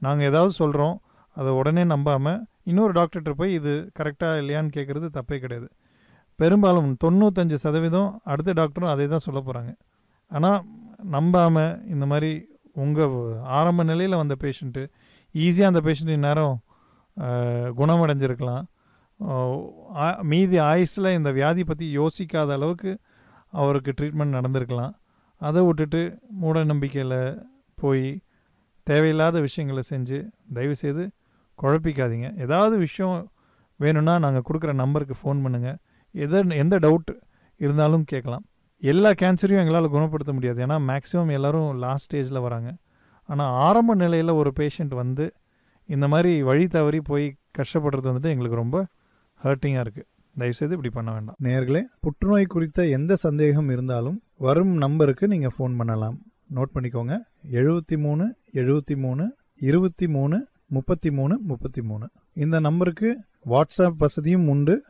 நாங்கள் ஏதாவது சொல்கிறோம் அதை உடனே நம்பாமல் இன்னொரு டாக்டர்கிட்ட போய் இது கரெக்டாக இல்லையான்னு கேட்குறது தப்பே கிடையாது பெரும்பாலும் தொண்ணூத்தஞ்சு சதவீதம் அடுத்த டாக்டரும் அதே தான் சொல்ல போகிறாங்க ஆனால் நம்பாமல் இந்த மாதிரி உங்கள் ஆரம்ப நிலையில் வந்த பேஷண்ட்டு ஈஸியாக அந்த பேஷண்ட் இந்நேரம் அஹ், குணமடைஞ்சிருக்கலாம் அஹ், ஆ- மீதி ஆயுஸில் இந்த வியாதி பற்றி யோசிக்காத அளவுக்கு அவருக்கு ட்ரீட்மெண்ட் நடந்திருக்கலாம் அதை விட்டுட்டு மூட நம்பிக்கையில் போய் தேவையில்லாத விஷயங்களை செஞ்சு தயவுசெய்து குழப்பிக்காதீங்க ஏதாவது விஷயம் வேணும்னா நாங்கள் கொடுக்குற நம்பருக்கு ஃபோன் பண்ணுங்கள் எதை எந்த டவுட் இருந்தாலும் கேட்கலாம் எல்லா கேன்சரையும் எங்களால் குணப்படுத்த முடியாது ஏன்னா மேக்ஸிமம் எல்லாரும் லாஸ்ட் ஸ்டேஜில் வராங்க ஆனால் ஆரம்ப நிலையில் ஒரு பேஷண்ட் வந்து இந்த மாதிரி வழி தவறி போய் கஷ்டப்படுறது வந்துட்டு எங்களுக்கு ரொம்ப ஹர்ட்டிங்காக இருக்குது தயவுசெய்து இப்படி பண்ண வேண்டாம் நேர்களே புற்றுநோய் குறித்த எந்த சந்தேகம் இருந்தாலும் வரும் நம்பருக்கு நீங்கள் ஃபோன் பண்ணலாம் நோட் பண்ணிக்கோங்க எழுபத்தி மூணு எழுபத்தி மூணு இருபத்தி மூணு முப்பத்தி மூணு முப்பத்தி மூணு இந்த நம்பருக்கு வாட்ஸ்அப் வசதியும் உண்டு